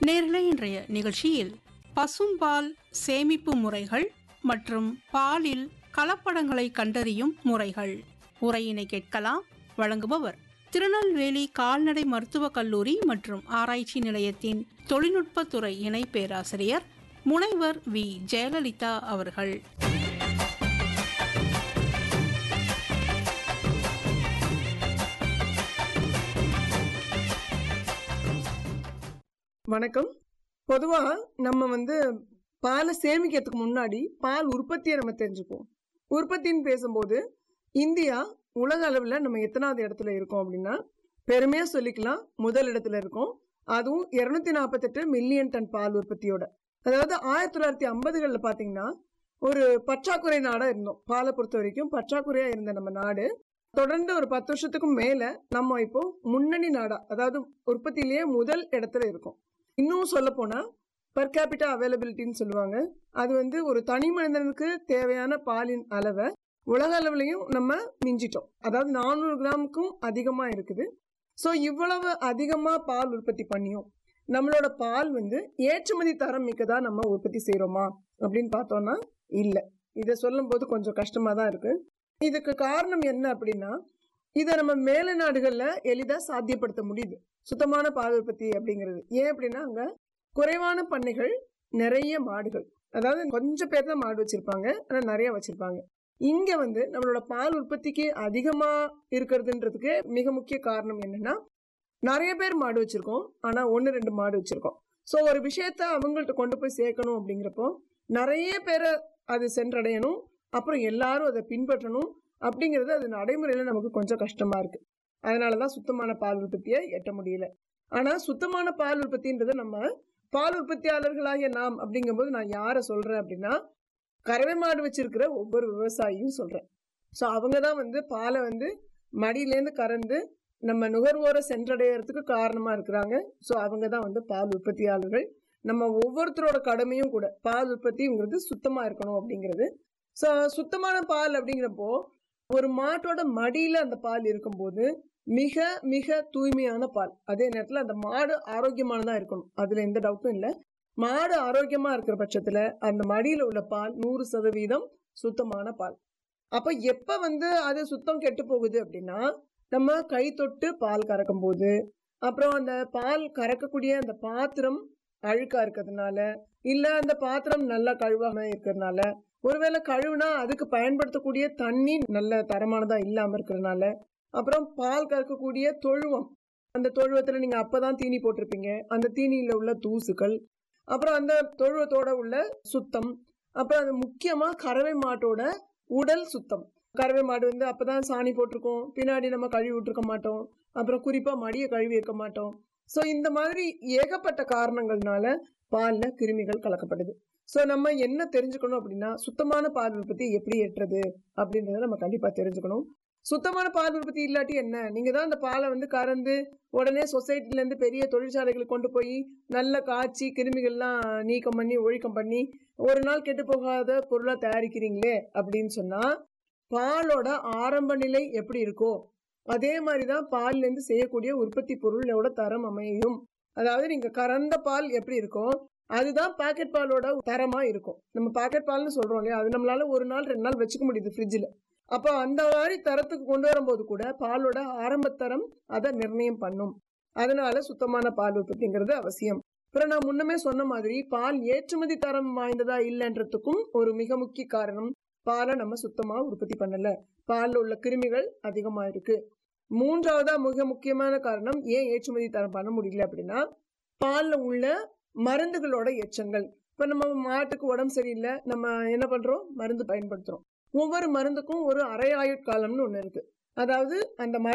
நேர்களே இன்றைய நிகழ்ச்சியில் பசும்பால் சேமிப்பு முறைகள் மற்றும் பாலில் கலப்படங்களை கண்டறியும் முறைகள் உரையினை கேட்கலாம் வழங்குபவர் திருநெல்வேலி கால்நடை மருத்துவக் கல்லூரி மற்றும் ஆராய்ச்சி நிலையத்தின் தொழில்நுட்பத்துறை இணை பேராசிரியர் முனைவர் வி ஜெயலலிதா அவர்கள் வணக்கம் பொதுவா நம்ம வந்து பாலை சேமிக்கிறதுக்கு முன்னாடி பால் உற்பத்தியை நம்ம தெரிஞ்சுப்போம் உற்பத்தின்னு பேசும்போது இந்தியா உலக அளவில் நம்ம எத்தனாவது இடத்துல இருக்கோம் அப்படின்னா பெருமையா சொல்லிக்கலாம் முதல் இடத்துல இருக்கோம் அதுவும் இருநூத்தி நாற்பத்தெட்டு மில்லியன் டன் பால் உற்பத்தியோட அதாவது ஆயிரத்தி தொள்ளாயிரத்தி ஐம்பதுகளில் பார்த்தீங்கன்னா ஒரு பற்றாக்குறை நாடா இருந்தோம் பாலை பொறுத்த வரைக்கும் பற்றாக்குறையா இருந்த நம்ம நாடு தொடர்ந்து ஒரு பத்து வருஷத்துக்கும் மேல நம்ம இப்போ முன்னணி நாடா அதாவது உற்பத்தியிலேயே முதல் இடத்துல இருக்கோம் இன்னும் சொல்ல போனா பர் கேபிட்டா அவைலபிலிட்டின்னு சொல்லுவாங்க அது வந்து ஒரு தனி மனிதனுக்கு தேவையான பாலின் அளவை உலக அளவுலையும் நம்ம மிஞ்சிட்டோம் அதாவது நானூறு கிராமுக்கும் அதிகமா இருக்குது ஸோ இவ்வளவு அதிகமா பால் உற்பத்தி பண்ணியும் நம்மளோட பால் வந்து ஏற்றுமதி தரம் மிக்கதா நம்ம உற்பத்தி செய்றோமா அப்படின்னு பார்த்தோம்னா இல்லை இதை சொல்லும்போது கொஞ்சம் கஷ்டமா தான் இருக்கு இதுக்கு காரணம் என்ன அப்படின்னா இதை நம்ம மேல நாடுகள்ல எளிதா சாத்தியப்படுத்த முடியுது சுத்தமான பால் உற்பத்தி அப்படிங்கிறது ஏன் அப்படின்னா அங்க குறைவான பண்ணைகள் நிறைய மாடுகள் அதாவது கொஞ்சம் பேர் தான் மாடு வச்சிருப்பாங்க ஆனா நிறைய வச்சிருப்பாங்க இங்க வந்து நம்மளோட பால் உற்பத்திக்கு அதிகமா இருக்கிறதுன்றதுக்கு மிக முக்கிய காரணம் என்னன்னா நிறைய பேர் மாடு வச்சிருக்கோம் ஆனா ஒன்னு ரெண்டு மாடு வச்சிருக்கோம் ஸோ ஒரு விஷயத்த அவங்கள்ட்ட கொண்டு போய் சேர்க்கணும் அப்படிங்கிறப்போ நிறைய பேரை அது சென்றடையணும் அப்புறம் எல்லாரும் அதை பின்பற்றணும் அப்படிங்கிறது அது நடைமுறையில நமக்கு கொஞ்சம் கஷ்டமா இருக்கு அதனாலதான் சுத்தமான பால் உற்பத்தியை எட்ட முடியல ஆனா சுத்தமான பால் உற்பத்தின்றத நம்ம பால் உற்பத்தியாளர்களாகிய நாம் அப்படிங்கும்போது நான் யாரை சொல்றேன் அப்படின்னா கறவை மாடு வச்சிருக்கிற ஒவ்வொரு விவசாயியும் சொல்றேன் ஸோ அவங்க தான் வந்து பாலை வந்து மடியிலேருந்து கறந்து நம்ம நுகர்வோரை சென்றடையறதுக்கு காரணமா இருக்கிறாங்க ஸோ அவங்க தான் வந்து பால் உற்பத்தியாளர்கள் நம்ம ஒவ்வொருத்தரோட கடமையும் கூட பால் உற்பத்திங்கிறது சுத்தமா இருக்கணும் அப்படிங்கிறது ஸோ சுத்தமான பால் அப்படிங்கிறப்போ ஒரு மாட்டோட மடியில அந்த பால் இருக்கும்போது மிக மிக தூய்மையான பால் அதே நேரத்தில் அந்த மாடு ஆரோக்கியமானதா இருக்கணும் அதுல எந்த டவுட்டும் இல்லை மாடு ஆரோக்கியமா இருக்கிற பட்சத்துல அந்த மடியில உள்ள பால் நூறு சதவீதம் சுத்தமான பால் அப்ப எப்ப வந்து அது சுத்தம் கெட்டு போகுது அப்படின்னா நம்ம கை தொட்டு பால் கறக்கும் போது அப்புறம் அந்த பால் கறக்கக்கூடிய அந்த பாத்திரம் அழுக்கா இருக்கிறதுனால இல்ல அந்த பாத்திரம் நல்லா கழுவாம இருக்கிறதுனால ஒருவேளை கழுவுனா அதுக்கு பயன்படுத்தக்கூடிய தண்ணி நல்ல தரமானதா இல்லாம இருக்கிறதுனால அப்புறம் பால் கறக்கக்கூடிய தொழுவம் அந்த தொழுவத்துல நீங்க அப்பதான் தீனி போட்டிருப்பீங்க அந்த தீனியில உள்ள தூசுகள் அப்புறம் அந்த தொழுவத்தோட உள்ள சுத்தம் அப்புறம் அது முக்கியமா கறவை மாட்டோட உடல் சுத்தம் கறவை மாடு வந்து அப்பதான் சாணி போட்டிருக்கோம் பின்னாடி நம்ம கழுவி விட்டுருக்க மாட்டோம் அப்புறம் குறிப்பா மடியை கழுவி இருக்க மாட்டோம் ஸோ இந்த மாதிரி ஏகப்பட்ட காரணங்கள்னால பால்ல கிருமிகள் கலக்கப்படுது ஸோ நம்ம என்ன தெரிஞ்சுக்கணும் அப்படின்னா சுத்தமான பால் உற்பத்தி எப்படி ஏற்றுறது அப்படின்றத நம்ம கண்டிப்பா தெரிஞ்சுக்கணும் சுத்தமான பால் உற்பத்தி இல்லாட்டி என்ன நீங்க தான் அந்த பாலை வந்து கறந்து உடனே சொசைட்டில இருந்து பெரிய தொழிற்சாலைகளுக்கு கொண்டு போய் நல்ல காய்ச்சி கிருமிகள்லாம் நீக்கம் பண்ணி ஒழிக்கம் பண்ணி ஒரு நாள் கெட்டு போகாத பொருளா தயாரிக்கிறீங்களே அப்படின்னு சொன்னா பாலோட ஆரம்ப நிலை எப்படி இருக்கோ அதே மாதிரிதான் பால்ல இருந்து செய்யக்கூடிய உற்பத்தி பொருளோட தரம் அமையும் அதாவது நீங்க கறந்த பால் எப்படி இருக்கும் அதுதான் பாக்கெட் பாலோட தரமா இருக்கும் நம்ம பாக்கெட் பால்னு சொல்றோம் இல்லையா அது நம்மளால ஒரு நாள் ரெண்டு நாள் வச்சுக்க முடியுது ஃப்ரிட்ஜில் அப்போ அந்த மாதிரி தரத்துக்கு கொண்டு வரும்போது கூட பாலோட ஆரம்ப தரம் அதை நிர்ணயம் பண்ணும் அதனால சுத்தமான பால் உற்பத்திங்கிறது அவசியம் அப்புறம் நான் முன்னமே சொன்ன மாதிரி பால் ஏற்றுமதி தரம் வாய்ந்ததா இல்லைன்றதுக்கும் ஒரு மிக முக்கிய காரணம் பாலை நம்ம சுத்தமா உற்பத்தி பண்ணல பால்ல உள்ள கிருமிகள் அதிகமா இருக்கு மூன்றாவதா மிக முக்கியமான காரணம் ஏன் ஏற்றுமதி தரம் பண்ண முடியல அப்படின்னா பால்ல உள்ள மருந்துகளோட எச்சங்கள் இப்ப நம்ம மாட்டுக்கு உடம்பு சரியில்லை நம்ம என்ன பண்றோம் மருந்து பயன்படுத்துறோம் ஒவ்வொரு மருந்துக்கும் ஒரு அரை ஆயுட்காலம்னு ஒண்ணு இருக்கு அதாவது அந்த